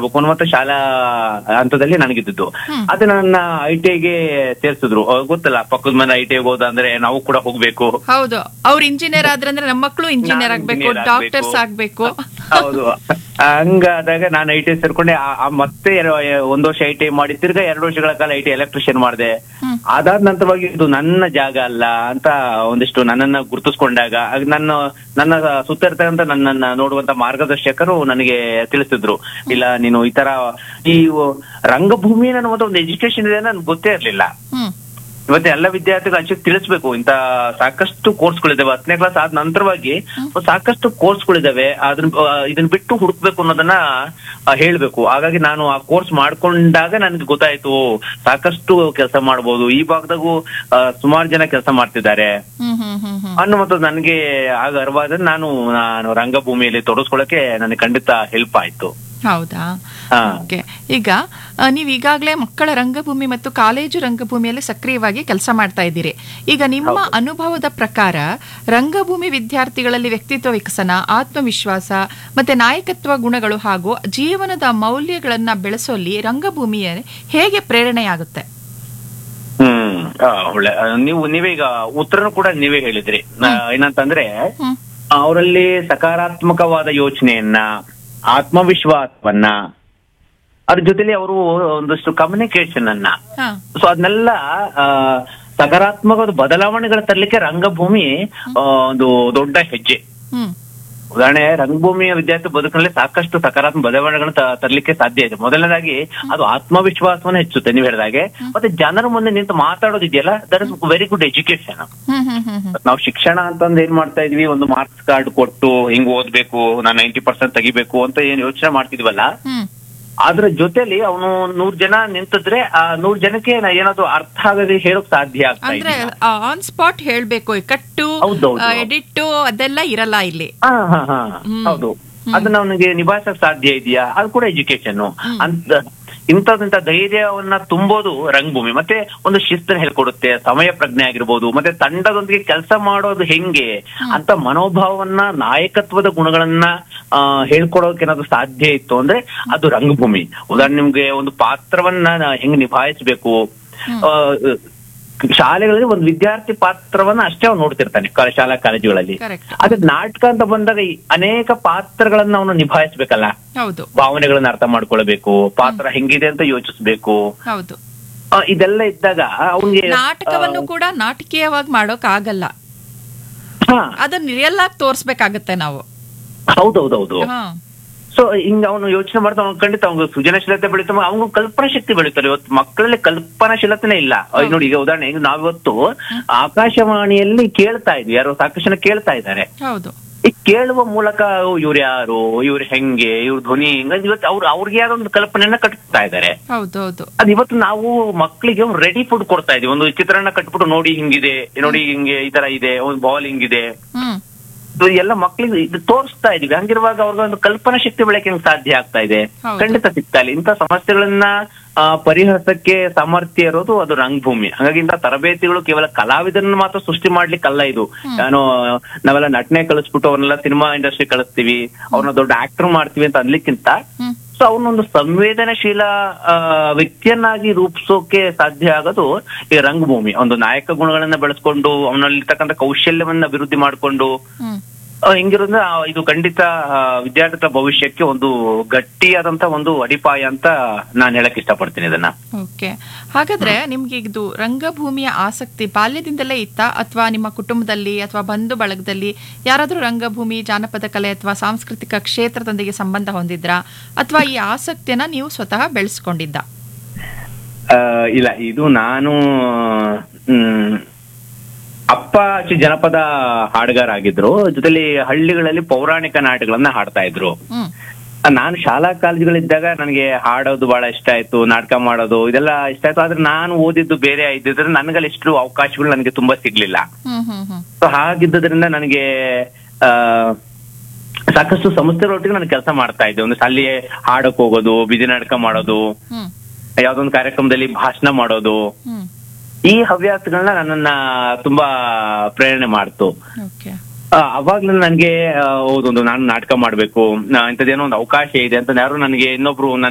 ಮಾಡ್ಬೇಕು ಅನ್ನುವಂತ ಶಾಲಾ ಹಂತದಲ್ಲಿ ನನಗಿದ್ದು ಹ್ಮ್. ಅದು ನನ್ನ ಐ ಟಿ ಐಗೆ ಸೇರ್ಸಿದ್ರು ಅಹ್, ಗೊತ್ತಲ್ಲ ಪಕ್ಕದ ಮನೆ ಐ ಟಿ ಐಗೆ ಹೋದ ಅಂದ್ರೆ ನಾವು ಕೂಡ ಹೋಗ್ಬೇಕು ಹೌದು ಅವ್ರು ಇಂಜಿನಿಯರ್ ಆದ್ರಂದ್ರೆ ನಮ್ಮ ಮಕ್ಕಳು ಇಂಜಿನಿಯರ್ ನಾನು ಆಗ್ಬೇಕು engineer ಡಾಕ್ಟರ್ಸ್ ಆಗ್ಬೇಕು. ಆಗ್ಬೇಕು ಹೌದು ಹಂಗಾದಾಗ ನಾನು ಐ ಟಿ ಐ ಸೇರ್ಕೊಂಡೆ ಆ- ಆ ಮತ್ತೆ ಎರ- ಒಂದ್ ವರ್ಷ ಐ ಟಿ ಐ ಮಾಡಿ ತಿರ್ಗಾ ಎರಡು ವರ್ಷಗಳ ಕಾಲ ಐ ಟಿ ಎಲೆಕ್ಟ್ರಿಷಿಯನ್ ಮಾಡಿದೆ ಹ್ಮ್. ಅದಾದ ನಂತರವಾಗಿ ಇದು ನನ್ನ ಜಾಗ ಅಲ್ಲ ಅಂತ ಒಂದಿಷ್ಟು ನನ್ನನ್ನ ಗುರುತಿಸ್ಕೊಂಡಾಗ ಆಗ ನನ್ನ ನನ್ನ ಸುತ್ತ ಇರ್ತಕ್ಕಂಥ ನನ್ನನ್ನ ನೋಡುವಂತ ಮಾರ್ಗದರ್ಶಕರು ನನಗೆ ತಿಳಿಸಿದ್ರು ಇಲ್ಲ ನೀನು ಈ ತರ ಈ ರಂಗಭೂಮಿ ಅನ್ನುವಂತ ಒಂದು ಎಜುಕೇಶನ್ ಇದೆ ನನ್ಗೆ ಗೊತ್ತೇ ಇರ್ಲಿಲ್ಲ ಹ್ಮ್ ಇವತ್ತು ಎಲ್ಲ ವಿದ್ಯಾರ್ಥಿಗಳು ಅಂಚೆ ತಿಳಿಸ್ಬೇಕು ಇಂತ ಸಾಕಷ್ಟು ಕೋರ್ಸ್ಗಳಿದಾವೆ ಹತ್ತನೇ ಕ್ಲಾಸ್ ಆದ ನಂತರವಾಗಿ ಸಾಕಷ್ಟು ಕೋರ್ಸ್ಗಳಿದಾವೆ ಅದನ್ನ ಆ, ಇದನ್ನ ಬಿಟ್ಟು ಹುಡುಕ್ಬೇಕು ಅನ್ನೋದನ್ನ ಆ, ಹೇಳ್ಬೇಕು ಹಾಗಾಗಿ ನಾನು ಆ ಕೋರ್ಸ್ ಮಾಡ್ಕೊಂಡಾಗ ನನ್ಗೆ ಗೊತ್ತಾಯ್ತು ಸಾಕಷ್ಟು ಕೆಲಸ ಮಾಡ್ಬೋದು ಈ ಭಾಗದಾಗೂ ಸುಮಾರು ಜನ ಕೆಲಸ ಮಾಡ್ತಿದ್ದಾರೆ ಹ್ಮ್ ಹ್ಮ್ ಹ್ಮ್ ಹ್ಮ್ ಅನ್ನುವಂಥದ್ದು ನನಗೆ ಆಗ ಅರಿವಾದ ನಾನು ನಾನು ರಂಗಭೂಮಿಯಲ್ಲಿ ತೊಡಸ್ಕೊಳ್ಳಕ್ಕೆ ನನಗೆ ಖಂಡಿತ ಹೆಲ್ಪ್ ಆಯ್ತು ಹೌದಾ ಹಾ ಓಕೆ ಈಗ ಆ, ನೀವು ಈಗಾಗಲೇ ಮಕ್ಕಳ ರಂಗಭೂಮಿ ಮತ್ತು ಕಾಲೇಜು ರಂಗಭೂಮಿಯಲ್ಲಿ ಸಕ್ರಿಯವಾಗಿ ಕೆಲಸ ಮಾಡ್ತಾ ಇದ್ದೀರಿ ಈಗ ನಿಮ್ಮ ಅನುಭವದ ಪ್ರಕಾರ ರಂಗಭೂಮಿ ವಿದ್ಯಾರ್ಥಿಗಳಲ್ಲಿ ವ್ಯಕ್ತಿತ್ವ ವಿಕಸನ ಆತ್ಮವಿಶ್ವಾಸ ಮತ್ತೆ ನಾಯಕತ್ವ ಗುಣಗಳು ಹಾಗೂ ಜೀವನದ ಮೌಲ್ಯಗಳನ್ನ ಬೆಳೆಸೋಲ್ಲಿ ರಂಗಭೂಮಿಯ ಹೇಗೆ ಪ್ರೇರಣೆಯಾಗುತ್ತೆ ಹ್ಮ್ ಆ, ಒಳ್ಳೆ ಆ, ನೀವು ನೀವೀಗ ಉತ್ತರನು ಕೂಡ ನೀವೇ ಹೇಳಿದ್ರಿ ಆ, ಏನಂತಂದ್ರೆ ಹ್ಮ್ ಅವರಲ್ಲಿ ಸಕಾರಾತ್ಮಕವಾದ ಯೋಚನೆಯನ್ನ ಆತ್ಮವಿಶ್ವಾಸವನ್ನ ಅದ್ರ ಜೊತೆಲಿ ಅವರು ಒಂದಷ್ಟು ಕಮ್ಯುನಿಕೇಶನ್ ಅನ್ನ ಹಾ ಸೊ ಅದನ್ನೆಲ್ಲ ಆ, ಸಕಾರಾತ್ಮಕವಾದ ಬದಲಾವಣೆಗಳ ತರಲಿಕ್ಕೆ ರಂಗಭೂಮಿ ಆ, ಒಂದು ದೊಡ್ಡ ಹೆಜ್ಜೆ ಹ್ಮ್ ಉದಾಹರಣೆ ರಂಗಭೂಮಿಯ ವಿದ್ಯಾರ್ಥಿ ಬದುಕಿನಲ್ಲಿ ಸಾಕಷ್ಟು ಸಕಾರಾತ್ಮಕ ಬದಲಾವಣೆಗಳನ್ನು ತ- ತರಲಿಕ್ಕೆ ಸಾಧ್ಯ ಇದೆ ಮೊದಲನೇದಾಗಿ ಅದು ಆತ್ಮವಿಶ್ವಾಸವನ್ನ ಹೆಚ್ಚುತ್ತೆ ನೀವು ಹೇಳಿದಾಗೆ ಮತ್ತೆ ಜನರ ಮುಂದೆ ನಿಂತು ಮಾತಾಡೋದಿದೆಯಲ್ಲ that is very good education hmm hmm hmm hmm ನಾವು ಶಿಕ್ಷಣ ಅಂತಂದ್ ಏನ್ ಮಾಡ್ತಾ ಇದೀವಿ ಒಂದು ಮಾರ್ಕ್ಸ್ ಕಾರ್ಡ್ ಕೊಟ್ಟು ಹಿಂಗ್ ಓದ್ಬೇಕು ನಾನು ನೈಂಟಿ ಪರ್ಸೆಂಟ್ ತೆಗಿಬೇಕು ಅಂತ ಏನ್ ಯೋಚನೆ ಮಾಡ್ತಿದ್ವಲ್ಲ ಹ್ಮ್ ಅದ್ರ ಜೊತೆಲಿ ಅವನು ನೂರ್ ಜನ ನಿಂತಿದ್ರೆ ಆ ನೂರ್ ಜನಕ್ಕೆ ನಾ ಏನಾದ್ರು ಅರ್ಥ ಆಗದೆ ಹೇಳೋಕ್ ಸಾಧ್ಯ ಆಗ್ತಾ ಅಂದ್ರೆ ಇದೆ ಆನ್ ಸ್ಪಾಟ್ ಹೇಳ್ಬೇಕು ಈ ಕಟ್ಟು ಹೌದೌದು. ಎಡಿಟ್ ಅದೆಲ್ಲ ಇರಲ್ಲ ಇಲ್ಲಿ ಹಾ ಹಾ ಹಾ ಹ್ಮ್. ಹೌದು ಅದನ್ನ ಅವನಿಗೆ ನಿಭಾಯಿಸಕ್ ಸಾಧ್ಯ ಇದೆಯಾ ಅದು ಕೂಡ ಎಜುಕೇಶನ್ ಅಂತ ಇಂಥದ್ದಂತ ಧೈರ್ಯವನ್ನ ತುಂಬೋದು ರಂಗಭೂಮಿ ಮತ್ತೆ ಒಂದು ಶಿಸ್ತನ್ನ ಹೇಳ್ಕೊಡುತ್ತೆ ಸಮಯ ಪ್ರಜ್ಞೆ ಆಗಿರ್ಬೋದು ಮತ್ತೆ ತಂಡದೊಂದಿಗೆ ಕೆಲಸ ಮಾಡೋದು ಹೆಂಗೆ ಅಂತ ಮನೋಭಾವವನ್ನ ನಾಯಕತ್ವದ ಗುಣಗಳನ್ನ ಆ, ಹೇಳ್ಕೊಡೋಕೆ ಏನಾದ್ರು ಸಾಧ್ಯ ಇತ್ತು ಅಂದ್ರೆ ಅದು ರಂಗಭೂಮಿ ಉದಾಹರಣೆ ನಿಮ್ಗೆ ಒಂದು ಪಾತ್ರವನ್ನ ನಾ- ಹೆಂಗ್ ನಿಭಾಯಿಸ್ಬೇಕು ಆ, ಶಾಲೆಗಳಲ್ಲಿ ಒಂದು ವಿದ್ಯಾರ್ಥಿ ಪಾತ್ರವನ್ನ ಅಷ್ಟೇ ಅವ್ನು ನೋಡ್ತಿರ್ತಾನೆ ಕಾ- ಶಾಲಾ ಕಾಲೇಜುಗಳಲ್ಲಿ ಕರೆಕ್ಟ್ ಅದೇ ನಾಟಕ ಅಂತ ಬಂದಾಗ ಈ ಅನೇಕ ಪಾತ್ರಗಳನ್ನ ಅವನು ನಿಭಾಯಿಸ್ಬೇಕಲ್ಲ ಹೌದು ಭಾವನೆಗಳನ್ನ ಅರ್ಥ ಮಾಡ್ಕೊಳ್ಬೇಕು ಪಾತ್ರ ಹೆಂಗಿದೆ ಅಂತ ಯೋಚಿಸ್ಬೇಕು ಹೌದು ಆ, ಇದೆಲ್ಲ ಇದ್ದಾಗ ಅವನಿಗೆ ನಾಟಕವನ್ನು ಕೂಡ ನಾಟಕೀಯವಾಗಿ ಮಾಡೋಕ್ ಆಗಲ್ಲ ಅದನ್ನ ರಿಯಲ್ ಆಗಿ ತೋರ್ಸ್ಬೇಕಾಗತ್ತೆ ನಾವು ಹೌದೌದೌದು ಹಾ ಸೊ ಹಿಂಗ ಅವನು ಯೋಚನೆ ಮಾಡ್ತಾ ಅವ್ನು ಖಂಡಿತ ಅವ್ನು ಸೃಜನಶೀಲತೆ ಬೆಳೀತಾ ಅವನು ಕಲ್ಪನಾ ಶಕ್ತಿ ಬೆಳೀತಾರೆ ಇವತ್ತು ಮಕ್ಕಳಲ್ಲಿ ಕಲ್ಪನಾಶೀಲತೆನೇ ಇಲ್ಲ ಅಹ್ ನೋಡಿ ಈಗ ಉದಾಹರಣೆ ಈಗ ನಾವಿವತ್ತು ಆಕಾಶವಾಣಿಯಲ್ಲಿ ಕೇಳ್ತಾ ಇದ್ವಿ ಯಾರೋ ಸಾಕಷ್ಟು ಜನ ಕೇಳ್ತಾ ಇದ್ದಾರೆ ಹೌದು ಈ ಕೇಳುವ ಮೂಲಕ ಇವ್ರು ಯಾರು ಇವ್ರು ಹೆಂಗೆ ಇವ್ರ ಧ್ವನಿ ಹಿಂಗ ಇವತ್ತು ಅವ್ರು ಅವ್ರಿಗೆ ಯಾರೋ ಒಂದು ಕಲ್ಪನೆಯನ್ನ ಕಟ್ತಾ ಇದ್ದಾರೆ ಹೌದು ಹೌದು ಅದ್ ಇವತ್ತು ನಾವು ಮಕ್ಕಳಿಗೆ ಒಂದು ರೆಡಿ ಫುಡ್ ಕೊಡ್ತಾ ಇದೀವಿ ಒಂದು ಚಿತ್ರಾನ್ನ ಕಟ್ಬಿಟ್ಟು ನೋಡಿ ಹಿಂಗಿದೆ ನೋಡಿ ಹಿಂಗೆ ಈ ತರ ಇದೆ ಒಂದು ಬಾಲ್ ಹಿಂಗಿದೆ ಹ್ಮ್ ಇದು ಎಲ್ಲ ಮಕ್ಕಳಿಗೆ ಇದು ತೋರಿಸ್ತಾ ಇದೀವಿ ಹಂಗಿರುವಾಗ ಅವ್ರಿಗೆ ಒಂದು ಕಲ್ಪನಾ ಶಕ್ತಿ ಬೆಳಕೆ ಹೆಂಗ್ ಸಾಧ್ಯ ಆಗ್ತಾ ಇದೆ ಹೌದು. ಖಂಡಿತ ಸಿಗ್ತಾ ಇಲ್ಲ ಇಂಥ ಸಮಸ್ಯೆಗಳನ್ನ ಆ, ಪರಿಹರಿಸಕ್ಕೆ ಸಾಮರ್ಥ್ಯ ಇರೋದು ಅದು ರಂಗಭೂಮಿ ಹಾಗಾಗಿ ಇಂಥ ತರಬೇತಿಗಳು ಕೇವಲ ಕಲಾವಿದರನ್ನ ಮಾತ್ರ ಸೃಷ್ಟಿ ಮಾಡ್ಲಿಕ್ಕಲ್ಲ ಇದು ನಾನು ನಾವೆಲ್ಲ ನಟನೆ ಕಳಿಸ್ಬಿಟ್ಟು ಅವ್ರನ್ನೆಲ್ಲ ಸಿನಿಮಾ ಇಂಡಸ್ಟ್ರಿ ಕಳಿಸ್ತೀವಿ ಅವ್ರನ್ನ ದೊಡ್ಡ ಆಕ್ಟರ್ ಮಾಡ್ತೀವಿ ಅಂತ ಅನ್ಲಿಕ್ಕಿಂತ ಹ್ಮ್ ಸೊ ಅವನೊಂದು ಸಂವೇದನಶೀಲ ಆ, ವ್ಯಕ್ತಿಯನ್ನಾಗಿ ರೂಪಿಸೋಕೆ ಸಾಧ್ಯ ಆಗೋದು ಈ ರಂಗಭೂಮಿ ಒಂದು ನಾಯಕ ಗುಣಗಳನ್ನ ಬೆಳೆಸ್ಕೊಂಡು ಅವನಲ್ಲಿರ್ತಕ್ಕಂಥ ಕೌಶಲ್ಯವನ್ನ ಅಭಿವೃದ್ಧಿ ಮಾಡಿಕೊಂಡು ಹ್ಮ್ ಹಿಂಗಿರೋದ್ರಿಂದ ಆ, ಇದು ಖಂಡಿತ ಆ, ವಿದ್ಯಾರ್ಥಿಗಳ ಭವಿಷ್ಯಕ್ಕೆ ಒಂದು ಗಟ್ಟಿಯಾದಂತ ಒಂದು ಅಡಿಪಾಯ ಅಂತ ನಾನು ಹೇಳಕ್ ಇಷ್ಟಪಡ್ತೀನಿ ಇದನ್ನ ಓಕೆ ಹಾಗಾದ್ರೆ ನಿಮ್ಗೆ ಇದು ರಂಗಭೂಮಿಯ ಆಸಕ್ತಿ ಬಾಲ್ಯದಿಂದಲೇ ಇತ್ತಾ ಅಥವಾ ನಿಮ್ಮ ಕುಟುಂಬದಲ್ಲಿ ಅಥವಾ ಬಂಧು ಬಳಗದಲ್ಲಿ ಯಾರಾದ್ರೂ ರಂಗಭೂಮಿ ಜಾನಪದ ಕಲೆ ಅಥವಾ ಸಾಂಸ್ಕೃತಿಕ ಕ್ಷೇತ್ರದೊಂದಿಗೆ ಸಂಬಂಧ ಹೊಂದಿದ್ರಾ ಅಥವಾ ಈ ಆಸಕ್ತಿಯನ್ನ ನೀವು ಸ್ವತಃ ಬೆಳೆಸ್ಕೊಂಡಿದ್ದ ಆ, ಇಲ್ಲ ಇದು ನಾನು ಹ್ಮ್, ಅಪ್ಪ ಅಚ್ಚು ಜನಪದ ಹಾಡುಗಾರ ಆಗಿದ್ರು ಜೊತೆಲಿ ಹಳ್ಳಿಗಳಲ್ಲಿ ಪೌರಾಣಿಕ ನಾಟಕಗಳನ್ನ ಹಾಡ್ತಾ ಇದ್ರು ಹ್ಮ್ ಆ, ನಾನು ಶಾಲಾ ಕಾಲೇಜುಗಳಿದ್ದಾಗ ನನಗೆ ಹಾಡೋದು ಬಹಳ ಇಷ್ಟ ಆಯ್ತು ನಾಟಕ ಮಾಡೋದು ಇದೆಲ್ಲ ಇಷ್ಟ ಆಯ್ತು ಆದ್ರೆ ನಾನು ಓದಿದ್ದು ಬೇರೆ ಇದ್ದಿದ್ರೆ ನನಗಲ್ಲಿ ಇಷ್ಟು ಅವಕಾಶಗಳು ನನಗೆ ತುಂಬಾ ಸಿಗ್ಲಿಲ್ಲ ಹ್ಮ್ ಹ್ಮ್ ಹ್ಮ್ ಸೊ ಹಾಗಿದ್ದರಿಂದ ನನಗೆ ಆ ಸಾಕಷ್ಟು ಸಂಸ್ಥೆಗಳೊಟ್ಟಿಗೆ ನಾನು ಕೆಲಸ ಮಾಡ್ತಾ ಇದ್ದೆ ಒಂದು ಅಲ್ಲಿ ಹಾಡಕ್ ಹೋಗೋದು ಬೀದಿ ನಾಟಕ ಮಾಡೋದು ಹ್ಮ್ ಯಾವ್ದೊಂದು ಕಾರ್ಯಕ್ರಮದಲ್ಲಿ ಭಾಷಣ ಮಾಡೋದು ಹ್ಮ್ ಈ ಹವ್ಯಾಸಗಳನ್ನ ನನ್ನನ್ನ ತುಂಬಾ ಪ್ರೇರಣೆ ಮಾಡ್ತು ಓಕೆ ಆ, ಅವಾಗ್ಲೂ ನನಗೆ ಹೌದೊಂದು ನಾನು ನಾಟಕ ಮಾಡ್ಬೇಕು ನಾ ಇಂಥದ್ದೇನೋ ಒಂದು ಅವಕಾಶ ಇದೆ ಅಂತ ಯಾರು ನನಗೆ ಇನ್ನೊಬ್ರು